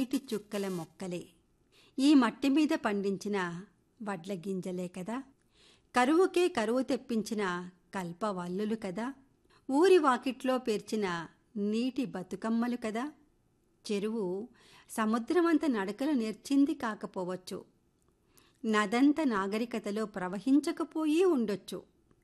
నీటి చుక్కల మొక్కలే ఈ మట్టి మీద పండించిన వడ్ల గింజలే కదా కరువుకే కరువు తెప్పించిన కల్పవల్లులు కదా ఊరి వాకిట్లో పేర్చిన నీటి బతుకమ్మలు కదా చెరువు సముద్రమంత నడకలు నేర్చింది కాకపోవచ్చు నదంత నాగరికతలో ప్రవహించకపోయి ఉండొచ్చు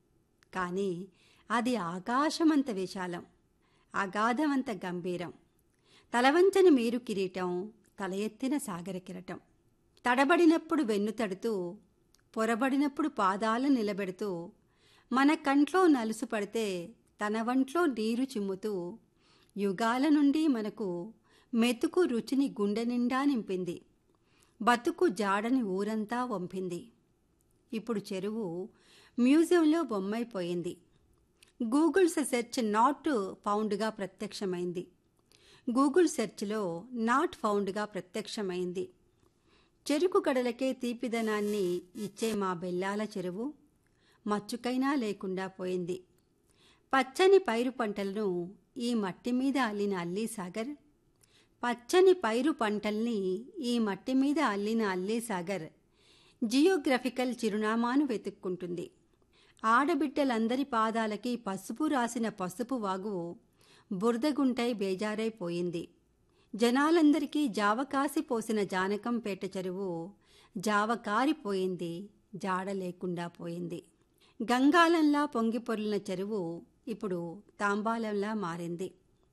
కానీ అది ఆకాశమంత విశాలం అగాధమంత గంభీరం తలవంచని మేరు కిరీటం తల ఎత్తిన సాగర కిరటం తడబడినప్పుడు వెన్ను తడుతూ పొరబడినప్పుడు పాదాలు నిలబెడుతూ మన కంట్లో నలుసు పడితే తన వంట్లో నీరు చిమ్ముతూ యుగాల నుండి మనకు మెతుకు రుచిని గుండె నిండా నింపింది బతుకు జాడని ఊరంతా వంపింది ఇప్పుడు చెరువు మ్యూజియంలో బొమ్మైపోయింది గూగుల్ సెర్చ్ నాట్ ఫౌండ్గా ప్రత్యక్షమైంది గూగుల్ సెర్చ్లో నాట్ ఫౌండ్గా ప్రత్యక్షమైంది చెరుకు గడలకే తీపిదనాన్ని ఇచ్చే మా బెల్లాల చెరువు మచ్చుకైనా లేకుండా పోయింది పచ్చని పైరు పంటలను ఈ మట్టి మీద అల్లిన అల్లీ సాగర్ పచ్చని పైరు పంటల్ని ఈ మట్టి మీద అల్లిన అల్లీ సాగర్ జియోగ్రఫికల్ చిరునామాను వెతుక్కుంటుంది ఆడబిడ్డలందరి పాదాలకి పసుపు రాసిన పసుపు వాగు బురదగుంటై బేజారైపోయింది జనాలందరికీ జావకాసి పోసిన జానకంపేట చెరువు జావకారిపోయింది జాడ లేకుండా పోయింది గంగాలంలా పొంగిపొర్లిన చెరువు ఇప్పుడు తాంబాలంలా మారింది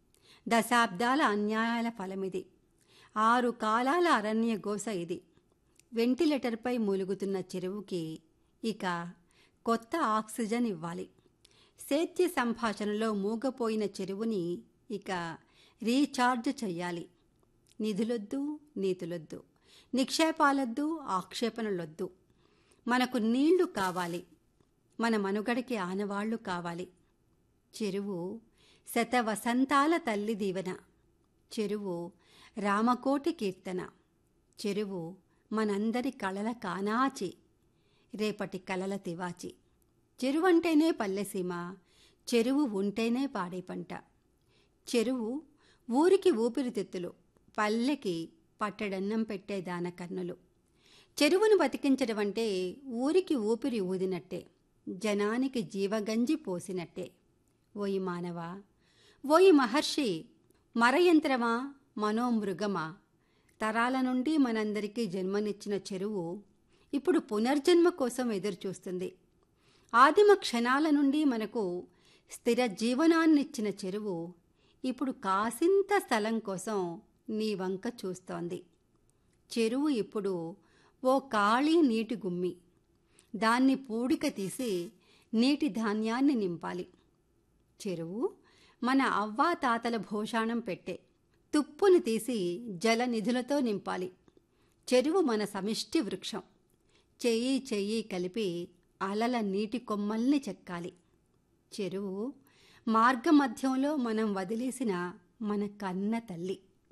దశాబ్దాల అన్యాయాల ఫలమిది ఆరు కాలాల అరణ్య గోస ఇది వెంటిలేటర్పై మూలుగుతున్న చెరువుకి ఇక కొత్త ఆక్సిజన్ ఇవ్వాలి సేద్య సంభాషణలో మూగపోయిన చెరువుని ఇక రీఛార్జ్ చెయ్యాలి నిధులొద్దు నీతులొద్దు నిక్షేపాలొద్దు ఆక్షేపణలొద్దు మనకు నీళ్లు కావాలి మన మనుగడకి ఆనవాళ్లు కావాలి చెరువు శత వసంతాల తల్లి దీవెన చెరువు రామకోటి కీర్తన చెరువు మనందరి కళల కానాచి రేపటి కలల తివాచి చెరువంటేనే పల్లెసీమ చెరువు ఉంటేనే పాడే పంట చెరువు ఊరికి ఊపిరితిత్తులు పల్లెకి పట్టడన్నం పెట్టే దాన కన్నులు చెరువును బతికించడం అంటే ఊరికి ఊపిరి ఊదినట్టే జనానికి జీవగంజి పోసినట్టే ఓయి మానవా ఓయి మహర్షి మరయంత్రమా మనోమృగమా తరాల నుండి మనందరికీ జన్మనిచ్చిన చెరువు ఇప్పుడు పునర్జన్మ కోసం ఎదురుచూస్తుంది ఆదిమ క్షణాల నుండి మనకు స్థిర జీవనాన్నిచ్చిన చెరువు ఇప్పుడు కాసింత స్థలం కోసం నీ వంక చూస్తోంది చెరువు ఇప్పుడు ఓ ఖాళీ నీటి గుమ్మి దాన్ని పూడిక తీసి నీటి ధాన్యాన్ని నింపాలి చెరువు మన అవ్వా తాతల భోషాణం పెట్టే తుప్పును తీసి జల నిధులతో నింపాలి చెరువు మన సమిష్టి వృక్షం చెయ్యి చెయ్యి కలిపి అలల నీటి కొమ్మల్ని చెక్కాలి చెరువు మార్గమధ్యంలో మనం వదిలేసిన మన కన్న తల్లి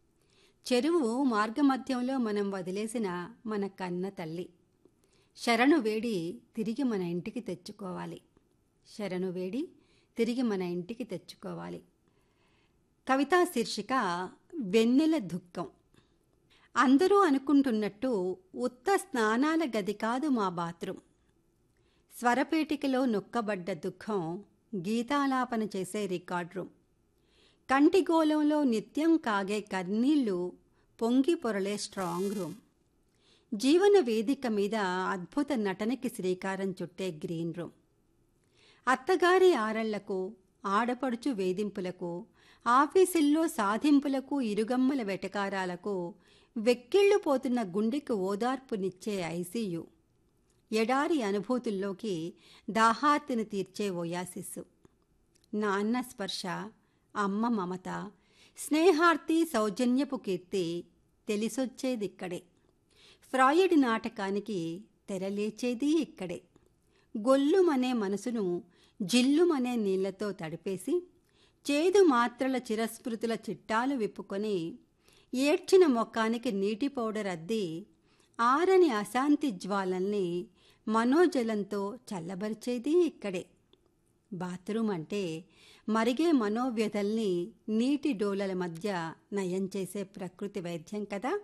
చెరువు మార్గమధ్యంలో మనం వదిలేసిన మన కన్న తల్లి శరణు వేడి తిరిగి మన ఇంటికి తెచ్చుకోవాలి శరణు వేడి తిరిగి మన ఇంటికి తెచ్చుకోవాలి కవితా శీర్షిక వెన్నెల దుఃఖం అందరూ అనుకుంటున్నట్టు ఉత్త స్నానాల గది కాదు మా బాత్రూం స్వరపేటికలో నొక్కబడ్డ దుఃఖం గీతాలాపన చేసే రికార్డ్ రూమ్ కంటిగోళంలో నిత్యం కాగే కన్నీళ్లు పొంగి పొరలే స్ట్రాంగ్ రూమ్ జీవన వేదిక మీద అద్భుత నటనకి శ్రీకారం చుట్టే గ్రీన్ రూమ్ అత్తగారి ఆరళ్లకు ఆడపడుచు వేధింపులకు ఆఫీసుల్లో సాధింపులకు ఇరుగమ్మల వెటకారాలకు వెక్కిళ్లు పోతున్న గుండెకు ఓదార్పునిచ్చే ఐసీయు ఎడారి అనుభూతుల్లోకి దాహార్తిని తీర్చే ఓయాసిస్సు నాన్న స్పర్శ అమ్మ మమత స్నేహార్తి సౌజన్యపు కీర్తి తెలిసొచ్చేదిక్కడే ఫ్రాయిడ్ నాటకానికి తెరలేచేది ఇక్కడే గొల్లుమనే మనసును జిల్లుమనే నీళ్లతో తడిపేసి చేదు మాత్రల చిరస్మృతుల చిట్టాలు విప్పుకొని ఏడ్చిన మొక్కానికి నీటి పౌడర్ అద్ది ఆరని అశాంతి జ్వాలల్ని మనోజలంతో చల్లబరిచేది ఇక్కడే బాత్రూమ్ అంటే మరిగే మనోవ్యధల్ని నీటి డోలల మధ్య నయం చేసే ప్రకృతి వైద్యం కదా